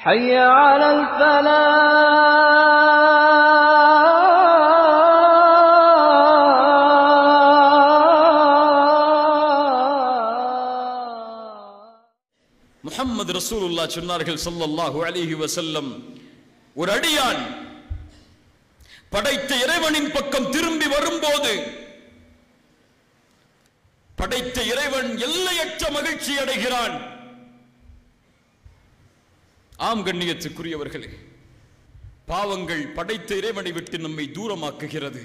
حي على الفلاح முஹம்மது ரசூலுல்லா சொன்னார்கள் ஸல்லல்லாஹு அலைஹி வஸல்லம் ஒரு அடியான் படைத்த இறைவனின் பக்கம் திரும்பி வரும்போது படைத்த இறைவன் எல்லையற்ற மகிழ்ச்சி அடைகிறான் ஆம் கண்ணியத்துக்குரியவர்களே பாவங்கள் படைத்த இறைவனை விட்டு நம்மை தூரமாக்குகிறது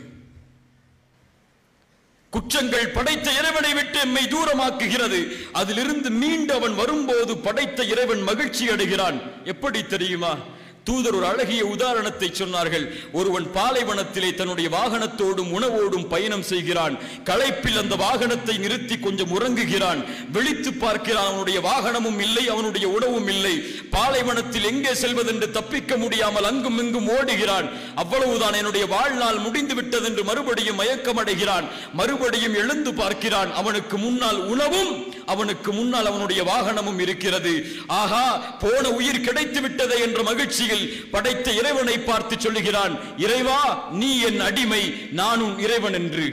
குற்றங்கள் படைத்த இறைவனை விட்டு எம்மை தூரமாக்குகிறது அதிலிருந்து மீண்டு அவன் வரும்போது படைத்த இறைவன் மகிழ்ச்சி அடைகிறான் எப்படி தெரியுமா தூதர் ஒரு அழகிய உதாரணத்தை சொன்னார்கள் ஒருவன் பாலைவனத்திலே தன்னுடைய வாகனத்தோடும் உணவோடும் பயணம் செய்கிறான் களைப்பில் அந்த வாகனத்தை நிறுத்தி கொஞ்சம் உறங்குகிறான் விழித்து பார்க்கிறான் அவனுடைய வாகனமும் இல்லை அவனுடைய உணவும் இல்லை பாலைவனத்தில் எங்கே செல்வதென்று தப்பிக்க முடியாமல் அங்கும் இங்கும் ஓடுகிறான் அவ்வளவுதான் என்னுடைய வாழ்நாள் முடிந்து விட்டது என்று மறுபடியும் மயக்கம் அடைகிறான் மறுபடியும் எழுந்து பார்க்கிறான் அவனுக்கு முன்னால் உணவும் அவனுக்கு முன்னால் அவனுடைய வாகனமும் இருக்கிறது ஆஹா போன உயிர் கிடைத்து விட்டதே என்ற மகிழ்ச்சியில் படைத்த இறைவனை பார்த்து சொல்லுகிறான் இறைவா நீ என் அடிமை நானும் இறைவன் என்று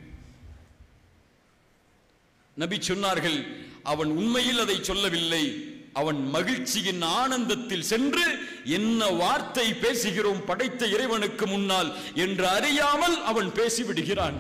நபி சொன்னார்கள் அவன் உண்மையில் அதை சொல்லவில்லை அவன் மகிழ்ச்சியின் ஆனந்தத்தில் சென்று என்ன வார்த்தை பேசுகிறோம் படைத்த இறைவனுக்கு முன்னால் என்று அறியாமல் அவன் பேசிவிடுகிறான்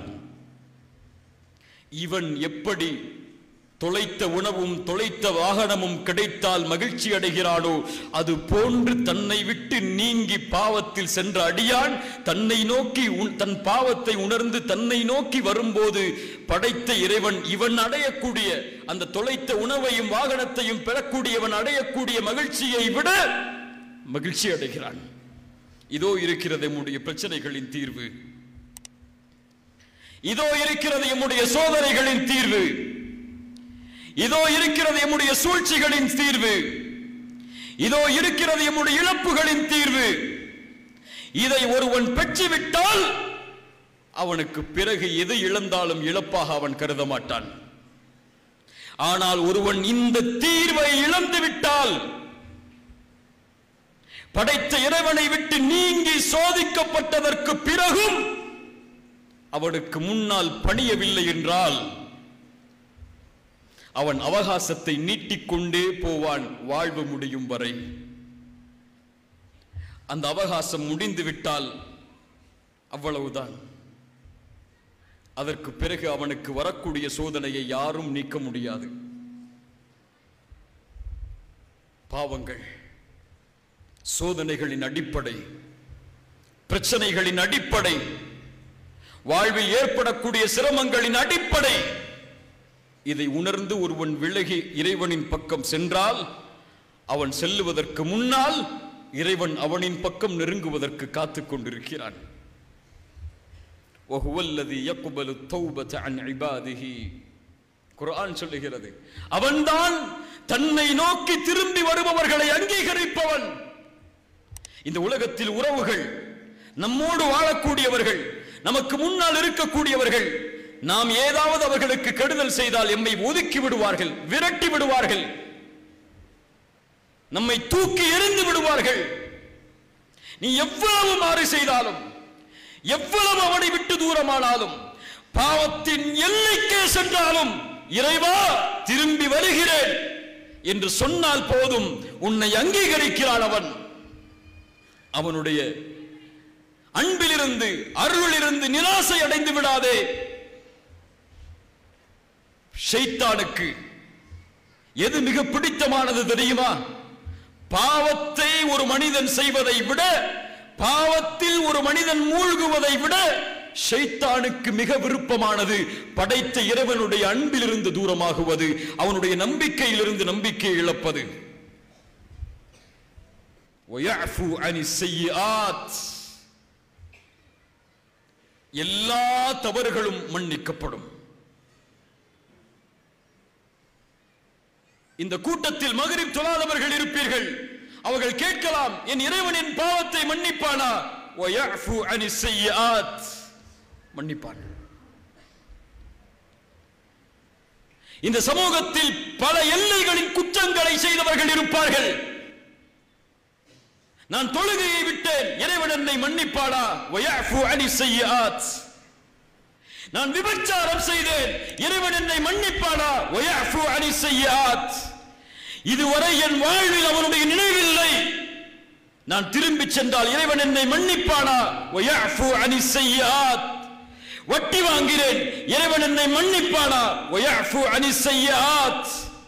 இவன் எப்படி தொலைத்த உணவும் தொலைத்த வாகனமும் கிடைத்தால் மகிழ்ச்சி அடைகிறானோ அது போன்று தன்னை விட்டு நீங்கி பாவத்தில் சென்ற அடியான் தன்னை நோக்கி உன்- தன் பாவத்தை உணர்ந்து தன்னை நோக்கி வரும்போது படைத்த இறைவன் இவன் அடையக்கூடிய அந்த தொலைத்த உணவையும் வாகனத்தையும் பெறக்கூடியவன் அடையக்கூடிய மகிழ்ச்சியை விட மகிழ்ச்சி அடைகிறான் இதோ இருக்கிறது நம்முடைய பிரச்சனைகளின் தீர்வு இதோ இருக்கிறது எம்முடைய சோதனைகளின் தீர்வு இதோ இருக்கிறது எம்முடைய சூழ்ச்சிகளின் தீர்வு இதோ இருக்கிறது எம்முடைய இழப்புகளின் தீர்வு இதை ஒருவன் பெற்றுவிட்டால் அவனுக்கு பிறகு எது இழந்தாலும் இழப்பாக அவன் கருத மாட்டான் ஆனால் ஒருவன் இந்த தீர்வை இழந்து விட்டால் படைத்த இறைவனை விட்டு நீங்கி சோதிக்கப்பட்டதற்கு பிறகும் அவனுக்கு முன்னால் பணியவில்லை என்றால் அவன் அவகாசத்தை நீட்டிக்கொண்டே போவான் வாழ்வு முடியும் வரை அந்த அவகாசம் முடிந்து விட்டால் அவ்வளவுதான் அதற்கு பிறகு அவனுக்கு வரக்கூடிய சோதனையை யாரும் நீக்க முடியாது பாவங்கள் சோதனைகளின் அடிப்படை பிரச்சனைகளின் அடிப்படை வாழ்வில் ஏற்படக்கூடிய சிரமங்களின் அடிப்படை இதை உணர்ந்து ஒருவன் விலகி இறைவனின் பக்கம் சென்றால் அவன் செல்லுவதற்கு முன்னால் இறைவன் அவனின் பக்கம் நெருங்குவதற்கு காத்துக் கொண்டிருக்கிறான் وهو الذي يقبل التوبة عن عباده குர்ஆன் சொல்லுகிறது அவன்தான் தன்னை நோக்கி திரும்பி வருபவர்களை அங்கீகரிப்பவன் இந்த உலகத்தில் உறவுகள் நம்மோடு வாழக்கூடியவர்கள் நமக்கு முன்னால் இருக்கக்கூடியவர்கள் நாம் ஏதாவது அவர்களுக்கு கெடுதல் செய்தால் எம்மை ஒதுக்கி விடுவார்கள் விரட்டி விடுவார்கள் நம்மை தூக்கி எறிந்து விடுவார்கள் நீ எவ்வளவு மாறு செய்தாலும் எவ்வளவு அவனை விட்டு தூரமானாலும் பாவத்தின் எல்லைக்கே சென்றாலும் இறைவா திரும்பி வருகிறேன் என்று சொன்னால் போதும் உன்னை அங்கீகரிக்கிறான் அவன் அவனுடைய அன்பிலிருந்து அருளிலிருந்து நிராசை அடைந்து விடாதே ஷைத்தானுக்கு எது மிக பிடித்தமானது தெரியுமா பாவத்தை ஒரு மனிதன் செய்வதை விட பாவத்தில் ஒரு மனிதன் மூழ்குவதை விட ஷைத்தானுக்கு மிக விருப்பமானது படைத்த இறைவனுடைய அன்பிலிருந்து தூரமாகுவது அவனுடைய நம்பிக்கையிலிருந்து நம்பிக்கையை இழப்பது وَيَعْفُو عَنِ السَّيِّئَاتِ எல்லா தவறுகளும் மன்னிக்கப்படும் இந்த கூட்டத்தில் மகரிப் தொழாதவர்கள் இருப்பீர்கள் அவர்கள் கேட்கலாம் என் இறைவனின் பாவத்தை மன்னிப்பானா وَيَعْفُو عَنِ السَّيِّئَاتِ மன்னிப்பான் இந்த சமூகத்தில் பல எல்லைகளின் குற்றங்களை செய்தவர்கள் இருப்பார்கள் நான் தொழுகையை விட்டேன் இறைவன் என்னை மன்னிப்பாளா வயஃபு அனி செய்யாத் நான் விபச்சாரம் செய்தேன் இறைவன் என்னை மன்னிப்பாளா வயஃபு அனி செய்யாத் இதுவரை என் வாழ்வில் அவனுடைய நினைவில்லை நான் திரும்பி சென்றால் இறைவன் என்னை மன்னிப்பானா வயஃபு அனி செய்யாத் வட்டி வாங்கிறேன் இறைவன் என்னை மன்னிப்பானா வயஃபு அனி செய்யாத்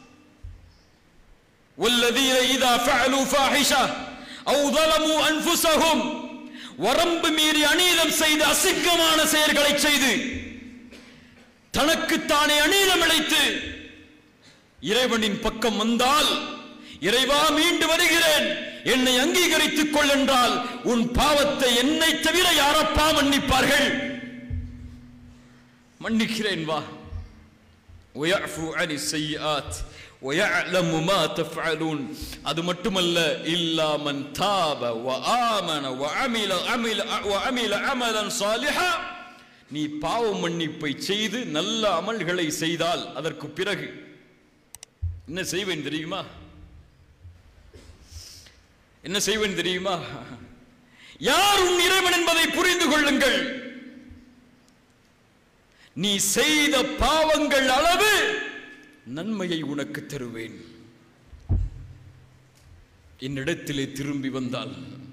والذين إذا فعلوا فاحشة أو ظلموا أنفسهم வரம்பு மீறி அநீதம் செய்து அசிங்கமான செயல்களை செய்து தனக்குத்தானே அநீதம் இழைத்து இறைவனின் பக்கம் வந்தால் இறைவா மீண்டு வருகிறேன் என்னை அங்கீகரித்துக் கொள் என்றால் உன் பாவத்தை என்னை தவிர யாரப்பா மன்னிப்பார்கள் மன்னிக்கிறேன் வா ويعفو عن السيئات ويعلم ما تفعلون அது மட்டுமல்ல إلا من تاب وآمن وعمل عمل وعمل عملا صالحا நீ பாவ மன்னிப்பை செய்து நல்ல அமல்களை செய்தால் அதற்கு பிறகு என்ன செய்வேன் தெரியுமா என்ன செய்வேன் தெரியுமா யார் உன் இறைவன் என்பதை புரிந்து கொள்ளுங்கள் நீ செய்த பாவங்கள் அளவு நன்மையை உனக்கு தருவேன் என்னிடத்திலே திரும்பி வந்தால்